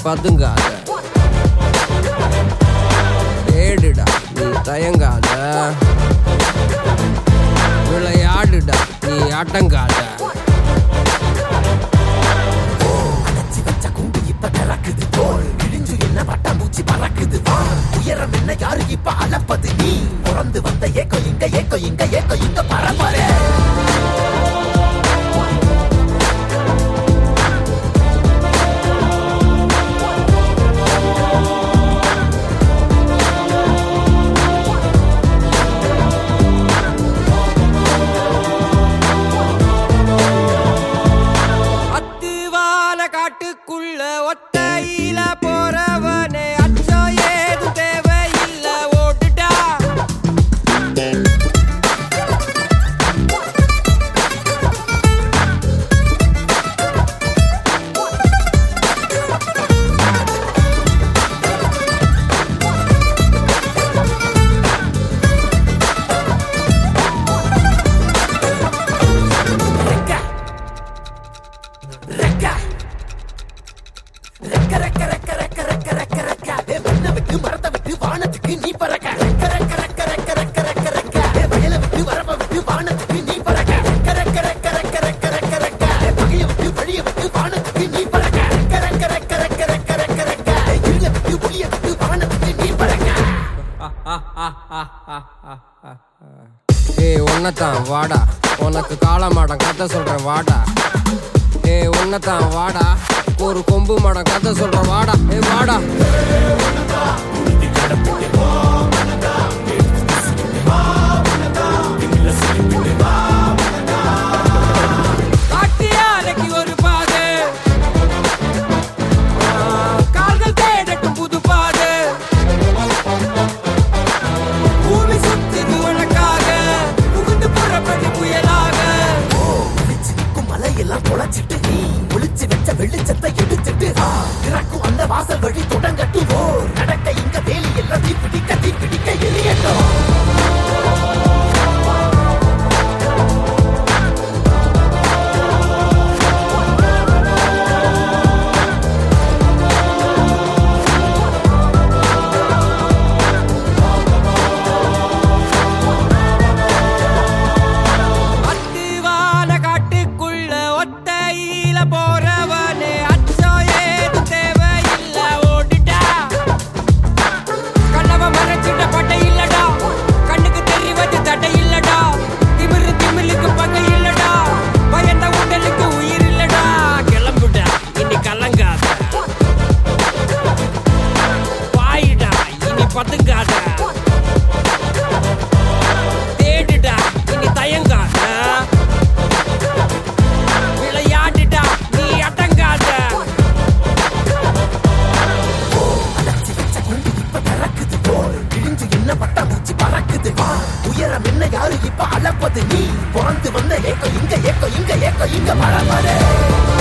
பதுங்காத தேடுடா நீ தயங்காத விளையாடுடா நீ அடங்காத அடைச்சி வச்ச கூண்டு இப்ப திறக்குது தோல் கிழிஞ்சு என்ன பட்டாம்பூச்சி பறக்குது வா உயரம் என்ன யாரு இப்ப அளப்பது நீ பிறந்து வந்த ஏக்கோ இங்க ஏக்கோ இங்க ஏக்கோ இங்க பரம்பரை அத்துவால காட்டுக்குள்ள ஒத்தையில போறவனே அச்சம் ஏதும் தேவையில்ல ஓட்டுடா ரெக்க ரெக்க ரெக்க ரெக்க ரெக்க ரெக்க ரெக்க ரெக்க ரெக்க ஏ மண்ணை விட்டு மரத்தை விட்டு வானத்துக்கு நீ பறக்க ரெக்க ரெக்க ரெக்க ரெக்க ரெக்க ரெக்க ரெக்க ஏ வயலை விட்டு வரப்ப விட்டு வானத்துக்கு நீ பறக்க ரெக்க ரெக்க ரெக்க ரெக்க ரெக்க ரெக்க ரெக்க ஏ பகையை விட்டு வழியை விட்டு வானத்துக்கு நீ பறக்க ரெக்க ரெக்க ரெக்க ரெக்க ரெக்க ரெக்க ரெக்க ஏ இருளை விட்டு ஒளியை விட்டு வானத்துக்கு நீ பறக்க ஏ உன்னத்தான் வாடா உனக்கு காளமாடம் கதை சொல்றேன் வாடா ஏ உன்னத்தான் வாடா ஒரு கொம்பு மாடம் கதை சொல்றேன் வாடா ஏ வாடா காட்டியாலைக்கு ஒரு பாதை கால்கள் தேடட்டும் புது பாதை பூமி சுத்துது உனக்காக புகுந்து புறப்படி புயலாக ஒளிச்சு நிற்கும் மலையெல்லாம் தொலைச்சிட்டு நீ ஒளிச்சு வச்ச வெளிச்சத்தை எடுத்துட்டு ஆ, திறக்கும் அந்த வாசல் வழி தொடங்கட்டும் ஓ நடக்க இங்க வேலி எல்லாம் தீப்பிடிக்க தீப்பிடிக்க எரியட்டும் அத்திவான காட்டுக்குள்ள ஒத்தையில போறவனே அச்சம் ஏதும் தேவையில்ல ஓடிட்டா கண்ணவ மறைச்சிட்ட பட்டை இல்லடா கண்ணுக்கு தெரிவது தடை இல்லடா திமிரு திமிலுக்கு பகை இல்லடா பயந்த உடலுக்கு உயிர் இல்லடா கிளம்புடா இனி கலங்காத பாயிடா இனி பதுங்காத தேடுடா இனி தயங்காத விளையாடுடா நீ அடங்காத அடைச்சி வச்ச குண்டு இப்ப திறக்குது போல் கிழிஞ்சு என்ன பட்டாம்பூச்சி பறக்குது வா உயரம் என்ன யாரு இப்ப அளப்பது நீ பிறந்து வந்த ஏக்கோ இங்க ஏக்கோ இங்க ஏக்கோ இங்க பரம்பரை